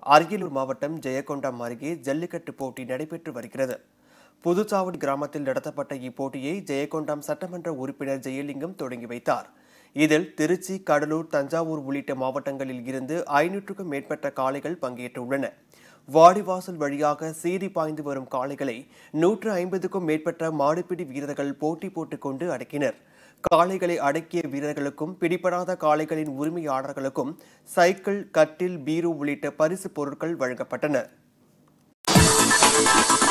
அரியலூர் மாவட்டம் ஜெயங்கொண்டம் அருகே ஜல்லிக்கட்டு போட்டி நடைபெற்று வருகிறது புதுச்சாவடி கிராமத்தில் நடத்தப்பட்ட இப்போட்டியை ஜெயங்கொண்டம் சட்டமன்ற உறுப்பினர் ஜெயலிங்கம் தொடங்கி வைத்தார் இதில் திருச்சி கடலூர் தஞ்சாவூர் உள்ளிட்ட மாவட்டங்களில் இருந்து ஐநூற்றுக்கும் மேற்பட்ட காளைகள் பங்கேற்றுள்ளன வாடிவாசல் வழியாக சீறி பாய்ந்து வரும் காளைகளை நூற்று ஐம்பதுக்கும் மேற்பட்ட மாடுபிடி வீரர்கள் போட்டி போட்டுக் கொண்டு அடக்கினர் காளைகளை அடக்கிய வீரர்களுக்கும் பிடிபடாத காளைகளின் உரிமையாளர்களுக்கும் சைக்கிள் கட்டில் பீரோ உள்ளிட்ட பரிசு பொருட்கள் வழங்கப்பட்டன